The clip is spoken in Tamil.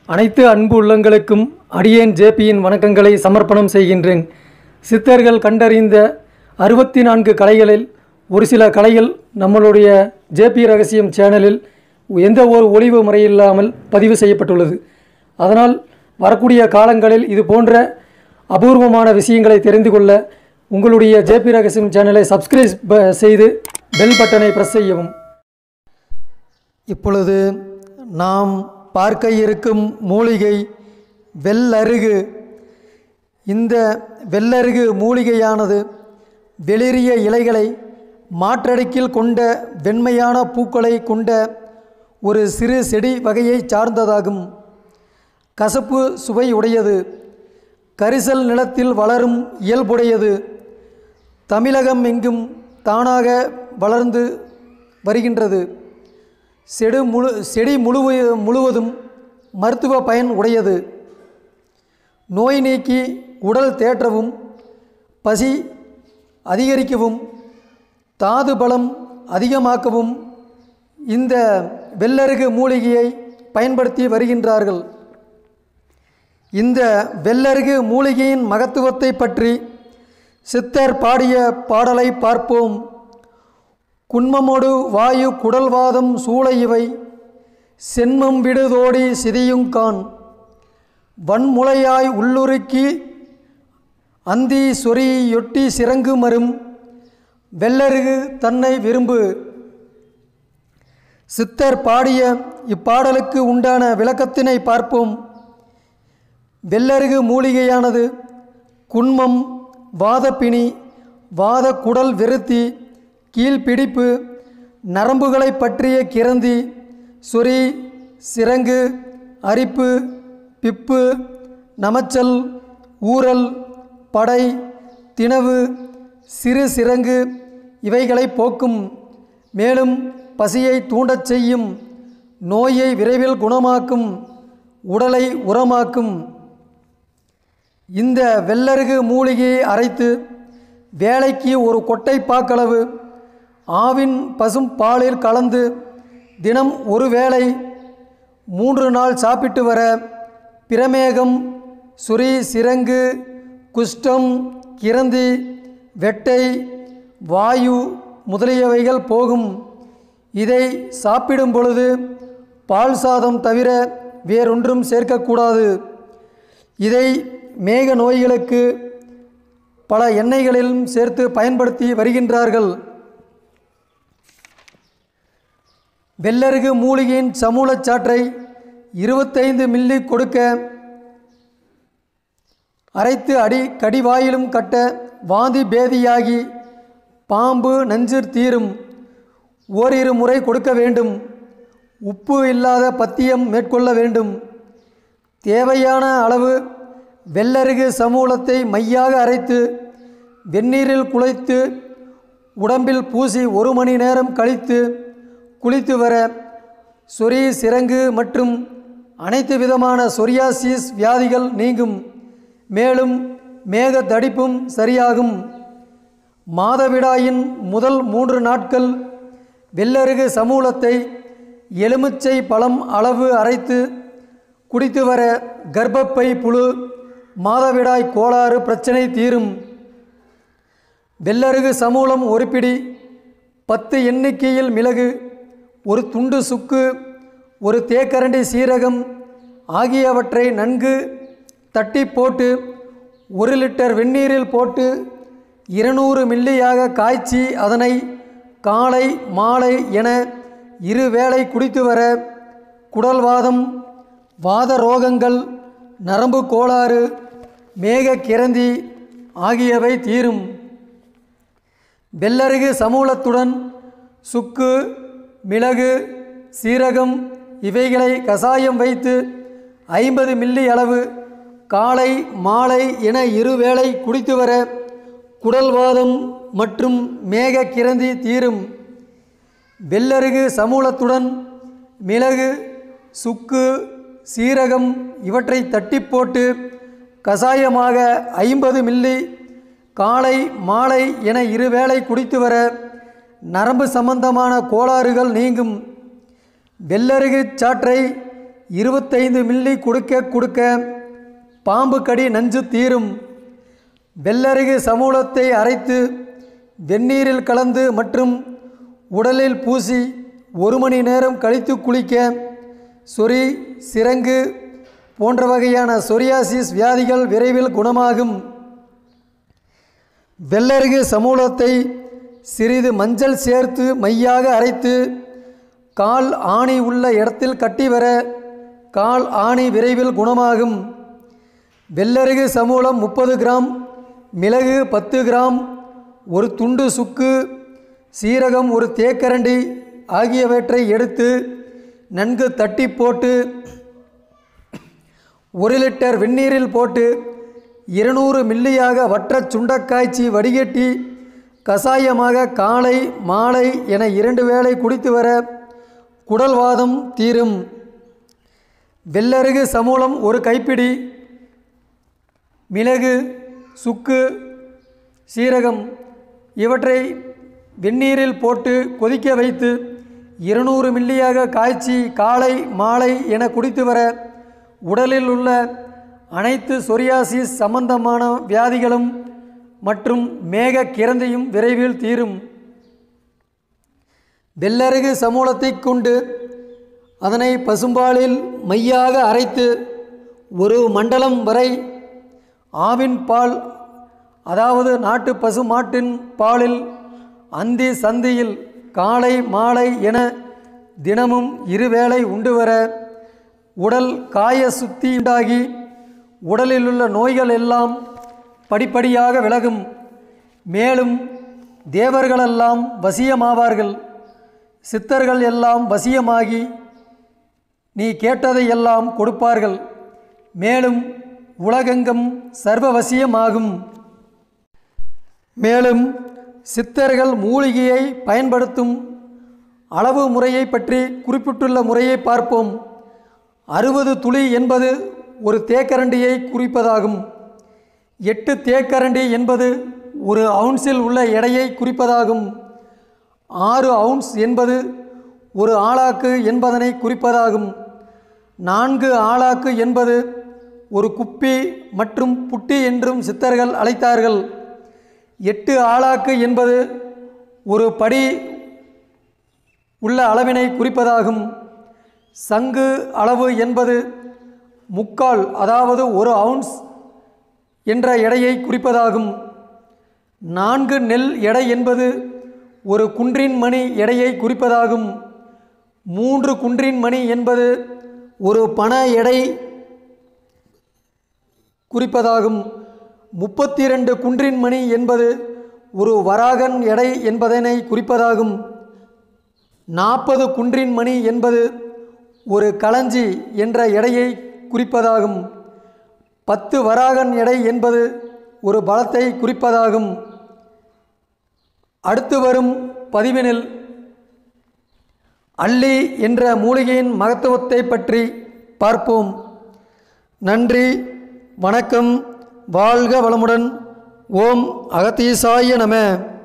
அனைத்து அன்பு உள்ளங்களுக்கும் அடியேன் ஜேபியின் வணக்கங்களை சமர்ப்பணம் செய்கின்றேன் சித்தர்கள் கண்டறிந்த அறுபத்தி நான்கு கலைகளில் ஒரு சில கலைகள் நம்மளுடைய ஜேபி ரகசியம் சேனலில் எந்த ஒரு ஒளிவு முறையில்லாமல் பதிவு செய்யப்பட்டுள்ளது அதனால் வரக்கூடிய காலங்களில் இது போன்ற அபூர்வமான விஷயங்களை தெரிந்து கொள்ள உங்களுடைய ஜேபி ரகசியம் சேனலை சப்ஸ்கிரைப் செய்து பெல் பட்டனை பிரஸ் செய்யவும் இப்பொழுது நாம் பார்க்க இருக்கும் மூலிகை வெள்ளருகு இந்த வெள்ளருகு மூலிகையானது வெளிரிய இலைகளை மாற்றடுக்கில் கொண்ட வெண்மையான பூக்களை கொண்ட ஒரு சிறு செடி வகையை சார்ந்ததாகும் கசப்பு சுவை உடையது கரிசல் நிலத்தில் வளரும் இயல்புடையது தமிழகம் எங்கும் தானாக வளர்ந்து வருகின்றது செடு முழு செடி முழுவ முழுவதும் மருத்துவ பயன் உடையது நோய் நீக்கி உடல் தேற்றவும் பசி அதிகரிக்கவும் தாது பலம் அதிகமாக்கவும் இந்த வெள்ளருகு மூலிகையை பயன்படுத்தி வருகின்றார்கள் இந்த வெள்ளருகு மூலிகையின் மகத்துவத்தை பற்றி சித்தர் பாடிய பாடலை பார்ப்போம் குன்மமொடு வாயு குடல்வாதம் சூழ இவை சென்மம் விடுதோடி சிதியுங்கான் வன்முளையாய் உள்ளுருக்கி அந்தி சொறி ஒட்டி சிறங்கு மரும் வெள்ளருகு தன்னை விரும்பு சித்தர் பாடிய இப்பாடலுக்கு உண்டான விளக்கத்தினை பார்ப்போம் வெள்ளருகு மூலிகையானது குன்மம் வாதப்பிணி வாத குடல் விருத்தி கீழ்ப்பிடிப்பு நரம்புகளை பற்றிய கிரந்தி சொறி சிரங்கு அரிப்பு பிப்பு நமச்சல் ஊறல் படை திணவு சிறு சிரங்கு இவைகளை போக்கும் மேலும் பசியை தூண்டச் செய்யும் நோயை விரைவில் குணமாக்கும் உடலை உரமாக்கும் இந்த வெள்ளருகு மூலிகையை அரைத்து வேலைக்கு ஒரு கொட்டை பாக்களவு ஆவின் பசும் பாலில் கலந்து தினம் ஒரு வேளை மூன்று நாள் சாப்பிட்டு வர பிரமேகம் சுரி சிரங்கு குஷ்டம் கிரந்தி வெட்டை வாயு முதலியவைகள் போகும் இதை சாப்பிடும் பொழுது பால் சாதம் தவிர வேறொன்றும் சேர்க்கக்கூடாது இதை மேக நோய்களுக்கு பல எண்ணெய்களிலும் சேர்த்து பயன்படுத்தி வருகின்றார்கள் வெள்ளருகு மூலிகையின் சமூலச் சாற்றை இருபத்தைந்து மில்லி கொடுக்க அரைத்து அடி கடிவாயிலும் கட்ட வாந்தி பேதியாகி பாம்பு நஞ்சு தீரும் ஓரிரு முறை கொடுக்க வேண்டும் உப்பு இல்லாத பத்தியம் மேற்கொள்ள வேண்டும் தேவையான அளவு வெள்ளருகு சமூலத்தை மையாக அரைத்து வெந்நீரில் குழைத்து உடம்பில் பூசி ஒரு மணி நேரம் கழித்து குளித்து வர சொறி சிரங்கு மற்றும் அனைத்து விதமான சொரியாசிஸ் வியாதிகள் நீங்கும் மேலும் மேக தடிப்பும் சரியாகும் மாதவிடாயின் முதல் மூன்று நாட்கள் வெள்ளருகு சமூலத்தை எலுமிச்சை பழம் அளவு அரைத்து குடித்து வர கர்ப்பப்பை புழு மாதவிடாய் கோளாறு பிரச்சனை தீரும் வெள்ளருகு சமூலம் ஒரு பிடி பத்து எண்ணிக்கையில் மிளகு ஒரு துண்டு சுக்கு ஒரு தேக்கரண்டி சீரகம் ஆகியவற்றை நன்கு தட்டி போட்டு ஒரு லிட்டர் வெந்நீரில் போட்டு இருநூறு மில்லியாக காய்ச்சி அதனை காலை மாலை என இரு வேளை குடித்து வர குடல்வாதம் வாத ரோகங்கள் நரம்பு கோளாறு மேக கிரந்தி ஆகியவை தீரும் வெள்ளருகு சமூலத்துடன் சுக்கு மிளகு சீரகம் இவைகளை கசாயம் வைத்து ஐம்பது மில்லி அளவு காலை மாலை என இருவேளை குடித்து வர குடல்வாதம் மற்றும் மேக கிரந்தி தீரும் வெள்ளருகு சமூலத்துடன் மிளகு சுக்கு சீரகம் இவற்றை தட்டி போட்டு கசாயமாக ஐம்பது மில்லி காலை மாலை என இருவேளை குடித்து வர நரம்பு சம்பந்தமான கோளாறுகள் நீங்கும் வெள்ளருகு சாற்றை இருபத்தைந்து மில்லி கொடுக்க கொடுக்க பாம்பு கடி நஞ்சு தீரும் வெள்ளருகு சமூலத்தை அரைத்து வெந்நீரில் கலந்து மற்றும் உடலில் பூசி ஒரு மணி நேரம் கழித்து குளிக்க சொறி சிரங்கு போன்ற வகையான சொரியாசிஸ் வியாதிகள் விரைவில் குணமாகும் வெள்ளருகு சமூலத்தை சிறிது மஞ்சள் சேர்த்து மையாக அரைத்து கால் ஆணி உள்ள இடத்தில் கட்டி வர கால் ஆணி விரைவில் குணமாகும் வெள்ளருகு சமூலம் முப்பது கிராம் மிளகு பத்து கிராம் ஒரு துண்டு சுக்கு சீரகம் ஒரு தேக்கரண்டி ஆகியவற்றை எடுத்து நன்கு தட்டி போட்டு ஒரு லிட்டர் வெந்நீரில் போட்டு இருநூறு மில்லியாக வற்றச் சுண்டக்காய்ச்சி வடிகட்டி கசாயமாக காலை மாலை என இரண்டு வேளை குடித்து வர குடல்வாதம் தீரும் வெள்ளருகு சமூலம் ஒரு கைப்பிடி மிளகு சுக்கு சீரகம் இவற்றை வெந்நீரில் போட்டு கொதிக்க வைத்து இருநூறு மில்லியாக காய்ச்சி காலை மாலை என குடித்து வர உடலில் உள்ள அனைத்து சொரியாசிஸ் சம்பந்தமான வியாதிகளும் மற்றும் மேக கிறந்தையும் விரைவில் தீரும் வெள்ளருகு சமூலத்தை கொண்டு அதனை பசும்பாலில் மையாக அரைத்து ஒரு மண்டலம் வரை ஆவின் பால் அதாவது நாட்டு பசு மாட்டின் பாலில் அந்தி சந்தியில் காலை மாலை என தினமும் இருவேளை உண்டு வர உடல் காய சுத்தி உண்டாகி உடலில் உள்ள நோய்கள் எல்லாம் படிப்படியாக விலகும் மேலும் தேவர்களெல்லாம் வசியமாவார்கள் சித்தர்கள் எல்லாம் வசியமாகி நீ கேட்டதை எல்லாம் கொடுப்பார்கள் மேலும் உலகெங்கும் சர்வவசியமாகும் மேலும் சித்தர்கள் மூலிகையை பயன்படுத்தும் அளவு முறையை பற்றி குறிப்பிட்டுள்ள முறையை பார்ப்போம் அறுபது துளி என்பது ஒரு தேக்கரண்டியை குறிப்பதாகும் எட்டு தேக்கரண்டி என்பது ஒரு அவுன்ஸில் உள்ள எடையை குறிப்பதாகும் ஆறு அவுன்ஸ் என்பது ஒரு ஆளாக்கு என்பதனை குறிப்பதாகும் நான்கு ஆளாக்கு என்பது ஒரு குப்பி மற்றும் புட்டி என்றும் சித்தர்கள் அழைத்தார்கள் எட்டு ஆளாக்கு என்பது ஒரு படி உள்ள அளவினை குறிப்பதாகும் சங்கு அளவு என்பது முக்கால் அதாவது ஒரு அவுன்ஸ் என்ற எடையை குறிப்பதாகும் நான்கு நெல் எடை என்பது ஒரு குன்றின் மணி எடையை குறிப்பதாகும் மூன்று குன்றின் மணி என்பது ஒரு பண எடை குறிப்பதாகும் முப்பத்தி ரெண்டு குன்றின் மணி என்பது ஒரு வராகன் எடை என்பதனை குறிப்பதாகும் நாற்பது குன்றின் மணி என்பது ஒரு களஞ்சி என்ற எடையை குறிப்பதாகும் பத்து வராகன் எடை என்பது ஒரு பலத்தை குறிப்பதாகும் அடுத்து வரும் பதிவினில் அள்ளி என்ற மூலிகையின் மகத்துவத்தை பற்றி பார்ப்போம் நன்றி வணக்கம் வாழ்க வளமுடன் ஓம் அகத்தீசாய நம